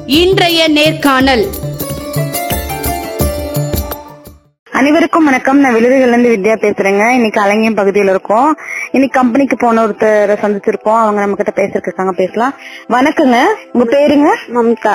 இன்றைய நேர்காணல் அனைவருக்கும் வணக்கம் நான் விழுதுகள்ல இருந்து வித்யா பேசுறேங்க இன்னைக்கு அலங்கியம் பகுதியில இருக்கோம் இன்னைக்கு கம்பெனிக்கு போன ஒருத்தரை சந்திச்சிருக்கோம் அவங்க நம்ம கிட்ட பேசிட்டு இருக்காங்க பேசலாம் வணக்கங்க உங்க பேருங்க மம்தா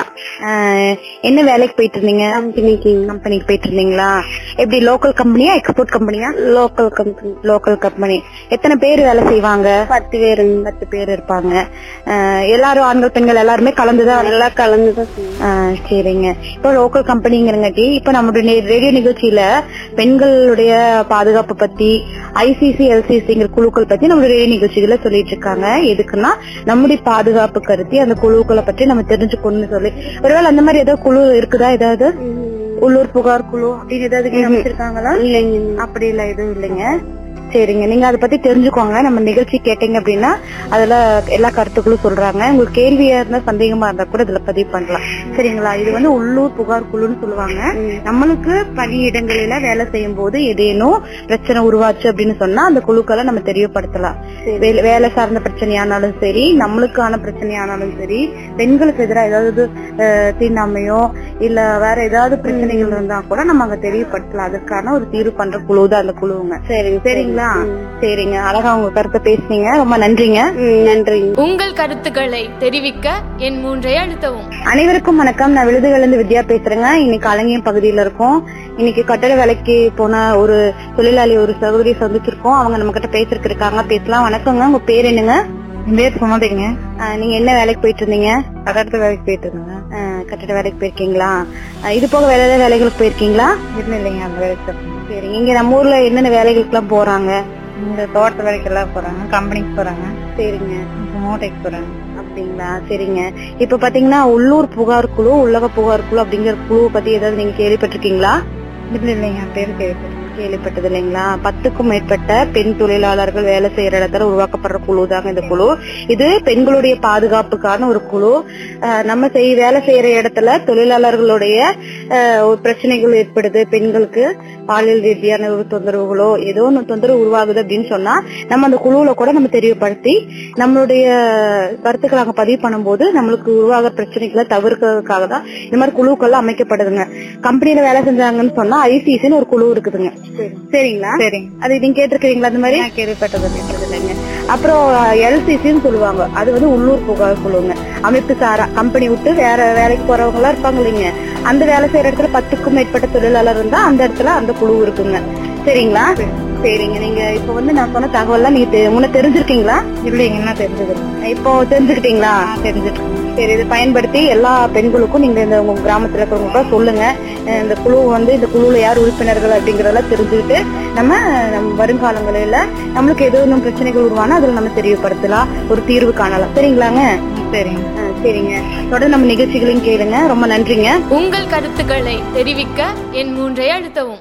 என்ன வேலைக்கு போயிட்டு இருந்தீங்க கம்பெனிக்கு கம்பெனிக்கு போயிட்டு இருந்தீங்களா எப்படி லோக்கல் கம்பெனியா எக்ஸ்போர்ட் கம்பெனியா லோக்கல் கம்பெனி லோக்கல் கம்பெனி எத்தனை பேர் வேலை செய்வாங்க பத்து பேர் பத்து பேர் இருப்பாங்க அஹ், எல்லாரும் ஆண்கள் பெண்கள் எல்லாருமே கலந்துதான் எல்லாம் கலந்துதான் சரிங்க இப்போ லோக்கல் கம்பெனிங்கிறங்காட்டி இப்போ நம்மளுடைய ரேடியோ நிகழ்ச்சியில பெண்களுடைய பாதுகாப்பு பத்தி ஐசிசி எல்சிசிங்கிற குழுக்கள் பத்தி நம்மளுடைய ரேடியோ நிகழ்ச்சிகளை சொல்லிட்டு இருக்காங்க எதுக்குன்னா நம்முடைய பாதுகாப்பு கருத்தி அந்த குழுக்களை பற்றி நம்ம தெரிஞ்சுக்கணும்னு சொல்லி ஒருவேளை அந்த மாதிரி ஏதாவது குழு இருக்குதா ஏதாவது உள்ளூர் புகார் குழு அப்படின்னு ஏதாவது அமைச்சிருக்காங்களா இல்லைங்க அப்படி இல்ல எதுவும் இல்லைங்க சரிங்க நீங்க அதை பத்தி தெரிஞ்சுக்கோங்க நம்ம நிகழ்ச்சி கேட்டீங்க அப்படின்னா அதுல எல்லா கருத்துக்களும் சொல்றாங்க உங்களுக்கு கேள்வியா இருந்தா சந்தேகமா இருந்தா கூட இதுல பதிவு பண்ணலாம் சரிங்களா இது வந்து உள்ளூர் புகார் குழுன்னு சொல்லுவாங்க நம்மளுக்கு பணியிடங்களில வேலை செய்யும் போது ஏதேனும் பிரச்சனை உருவாச்சு அப்படின்னு சொன்னா அந்த குழுக்களை நம்ம தெரியப்படுத்தலாம் வேலை- வேலை சார்ந்த பிரச்சனையானாலும் சரி நம்மளுக்கான பிரச்சனையானாலும் சரி பெண்களுக்கு எதிராக ஏதாவது அஹ், தீண்டாமையோ இல்ல வேற ஏதாவது பிரச்சனைகள் இருந்தா கூட நம்ம அங்க தெரியப்படுத்தலாம் அதற்கான ஒரு தீர்வு பண்ற குழு தான் அந்த குழுவுங்க சரிங்க சரிங்களா சரிங்க அழகா உங்க கருத்தை பேசுனீங்க ரொம்ப நன்றிங்க நன்றி உங்கள் கருத்துக்களை தெரிவிக்க என் மூன்றை அழுத்தவும் அனைவருக்கும் வணக்கம் நான் விழுதுகள் இருந்து வித்யா பேசுறேங்க இன்னைக்கு அலங்கியம் பகுதியில இருக்கோம் இன்னைக்கு கட்டட வேலைக்கு போன ஒரு தொழிலாளி ஒரு சகோதரி சந்திச்சிருக்கோம் அவங்க நம்ம கிட்ட பேசுறதுக்கு இருக்காங்க பேசலாம் வணக்கங்க உங்க பேர் என்னங்க பேர் சுமதிங்க நீங்க என்ன வேலைக்கு போயிட்டு இருந்தீங்க கட்டட வேலைக்கு போயிட்டு இருந்தேங்க கட்டட வேலைக்கு போயிருக்கீங்களா அஹ், இது போக வேற ஏதாவது வேலைகளுக்கு போயிருக்கீங்களா இல்ல இல்லைங்க அந்த வேலைக்கு சரி இங்க நம்ம ஊர்ல என்னென்ன வேலைகளுக்கு எல்லாம் போறாங்க இந்த தோட்ட வேலைக்கு எல்லாம் போறாங்க கம்பெனிக்கு போறாங்க சரிங்க மூட்டைக்கு போறாங்க அப்படிங்களா சரிங்க இப்ப பாத்தீங்கன்னா உள்ளூர் புகார் குழு உலக புகார் குழு அப்படிங்கிற குழுவை பத்தி ஏதாவது நீங்க கேள்விப்பட்டிருக்கீங்களா இல்ல இல்லைங்க பேரு கேள்விப்பட்டிருக்கேன் கேள்விப்பட்டது இல்லைங்களா பத்துக்கும் மேற்பட்ட பெண் தொழிலாளர்கள் வேலை செய்யற இடத்துல உருவாக்கப்படுற குழு தாங்க இந்த குழு இது பெண்களுடைய பாதுகாப்புக்கான ஒரு குழு அஹ், நம்ம செய் வேலை செய்யற இடத்துல தொழிலாளர்களுடைய அஹ், ஒரு பிரச்சனைகள் ஏற்படுது பெண்களுக்கு பாலியல் ரீதியான ஒரு தொந்தரவுகளோ ஏதோ ஒன்று தொந்தரவு உருவாகுது அப்படின்னு சொன்னா நம்ம அந்த குழுவுல கூட நம்ம தெரியப்படுத்தி நம்மளுடைய கருத்துக்களை அங்க பதிவு பண்ணும்போது நம்மளுக்கு உருவாகிற பிரச்சனைகளை தவிர்க்கிறதுக்காக தான் இந்த மாதிரி குழுக்கள்லாம் அமைக்கப்படுதுங்க கம்பெனில வேலை செஞ்சாங்கன்னு சொன்னா ஐசிசின்னு ஒரு குழு இருக்குதுங்க சரிங்களா சரிங்க அது நீங்க கேட்டிருக்கீங்களா அந்த மாதிரி கேள்விப்பட்டது இல்லைங்க அப்புறம் எல்சிசின்னு சொல்லுவாங்க அது வந்து உள்ளூர் புகார் குழுங்க அமைப்பு சாரா கம்பெனி விட்டு வேற வேலைக்கு போறவங்க எல்லாம் இருப்பாங்க இல்லைங்க அந்த வேலை செய்யற இடத்துல பத்துக்கும் மேற்பட்ட தொழிலாளர் இருந்தா அந்த இடத்துல அந்த குழு இருக்குங்க சரிங்களா சரிங்க நீங்க இப்ப வந்து நான் சொன்ன தகவல்லாம் நீங்க தெ- முன்ன தெரிஞ்சிருக்கீங்களா இல்லைங்க என்ன தெரிஞ்சது இப்போ தெரிஞ்சுக்கிட்டீங்களா தெரிஞ்சுட்டு சரி இதை பயன்படுத்தி எல்லா பெண்களுக்கும் நீங்க இந்த உங்க கிராமத்துல இருக்கிறவங்க சொல்லுங்க அஹ் இந்த குழு வந்து இந்த குழுல யார் உறுப்பினர்கள் அப்படிங்கறதெல்லாம் தெரிஞ்சுக்கிட்டு நம்ம நம்ம வருங்காலங்களில நம்மளுக்கு ஏதோ ஒன்றும் பிரச்சனைகள் உருவானா அதுல நம்ம தெரியப்படுத்தலாம் ஒரு தீர்வு காணலாம் சரிங்களாங்க சரிங்க சரிங்க தொடர்ந்து நம்ம நிகழ்ச்சிகளையும் கேளுங்க ரொம்ப நன்றிங்க உங்கள் கருத்துக்களை தெரிவிக்க என் மூன்றை அழுத்தவும்